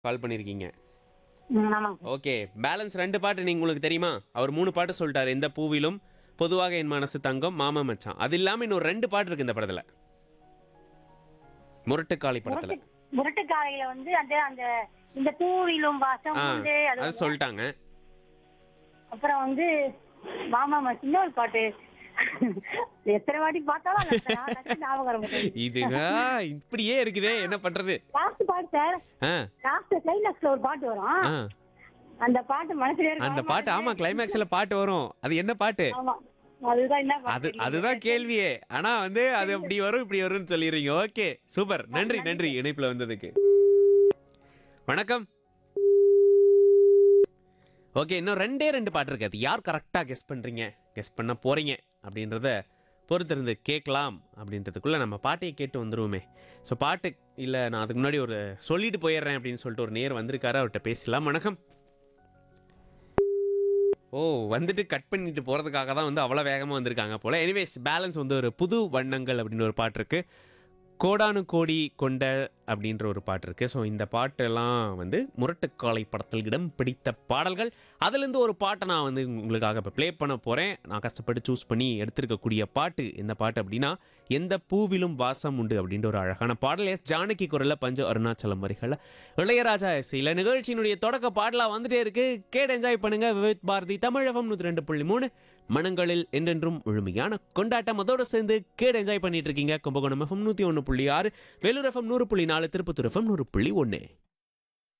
கால் பண்ணியிருக்கீங்க ம், ஆமாங்க ஓகே பேலன்ஸ் ரெண்டு பாட்டு நீங்க உங்களுக்கு தெரியுமா அவர் மூணு பாட்டு சொல்லிட்டாரு எந்த பூவிலும் பொதுவாக என் மனசு தங்கம் மாமா மச்சான் அது இல்லாம இன்னொரு ரெண்டு பாட்டு இருக்கு இந்த படத்துல முரட்டுக்காளி படத்துல முரட்டு முரட்டுக்காலையில வந்து அந்த அந்த இந்த பூவிலும் வாசம் ஆ உண்டு அது அது வந்து- சொல்லிட்டாங்க அப்புறம் வந்து மாமா மச்சான் இன்னொரு பாட்டு எத்தனை வாட்டி பார்த்தாலும் அந்த டக்கு ஞாபகம் வர மாட்டேங்குது. இதுங்க இப்படியே இருக்குதே என்ன பண்றது லாஸ்ட் பாட்டு சார் ஆ லாஸ்ட் கிளைமேக்ஸ்ல ஒரு பாட்டு வரும் ஆ அந்த பாட்டு மனசுல இருக்கு அந்த பாட்டு ஆமா கிளைமேக்ஸ்ல பாட்டு வரும் அது என்ன பாட்டு ஆமா அதுதான் என்ன பாட்டு அது தெரியல. அதுதான் கேள்வியே ஆனா வந்து அது அப்படி வரும் இப்படி வரும்னு சொல்லிடுறீங்க ஓகே சூப்பர் நன்றி நன்றி இணைப்புல வந்ததுக்கு வணக்கம் ஓகே இன்னும் ரெண்டே ரெண்டு பாட்டு இருக்கு அது யார் கரெக்டாக கெஸ் பண்றீங்க கெஸ் பண்ண போறீங்க அப்படின்றத பொறுத்திருந்து கேட்கலாம் அப்படின்றதுக்குள்ள நம்ம பாட்டையை கேட்டு வந்துருவோமே ஸோ பாட்டு இல்லை நான் அதுக்கு முன்னாடி ஒரு சொல்லிட்டு போயிடுறேன் அப்படின்னு சொல்லிட்டு ஒரு நேர் வந்திருக்காரு அவர்கிட்ட பேசலாம் வணக்கம் ஓ வந்துட்டு கட் பண்ணிட்டு போகிறதுக்காக தான் வந்து அவ்வளோ வேகமாக வந்திருக்காங்க போல் எனிவேஸ் பேலன்ஸ் வந்து ஒரு புது வண்ணங்கள் அப்படின்னு ஒரு பாட்டு இருக்கு கோடானு கோடி கொண்ட அப்படின்ற ஒரு பாட்டு இருக்கு ஸோ இந்த பாட்டெல்லாம் வந்து முரட்டுக்காலை படத்தில் இடம் பிடித்த பாடல்கள் அதுலேருந்து ஒரு பாட்டை நான் வந்து உங்களுக்காக இப்போ ப்ளே பண்ண போகிறேன் நான் கஷ்டப்பட்டு சூஸ் பண்ணி எடுத்திருக்கக்கூடிய பாட்டு இந்த பாட்டு அப்படின்னா எந்த பூவிலும் வாசம் உண்டு அப்படின்ற ஒரு அழகான பாடல் எஸ் ஜானகி குரலில் பஞ்ச அருணாச்சலம் வரிகளில் இளையராஜா இசையில் நிகழ்ச்சியினுடைய தொடக்க பாடலாக வந்துட்டே இருக்கு கேட் என்ஜாய் பண்ணுங்க விவேத் பாரதி தமிழகம் நூற்றி ரெண்டு புள்ளி மூணு மனங்களில் என்றென்றும் முழுமையான கொண்டாட்டம் அதோட சேர்ந்து கேட் என்ஜாய் பண்ணிட்டு இருக்கீங்க கும்பகோணம் எஃப்எம் நூற்றி ஒன்று புள்ளி ஆறு வேலூர் எஃப்எம் நூறு புள்ளி நாலு திருப்பத்தூர் எஃப்எம் நூறு புள்ளி ஒன்று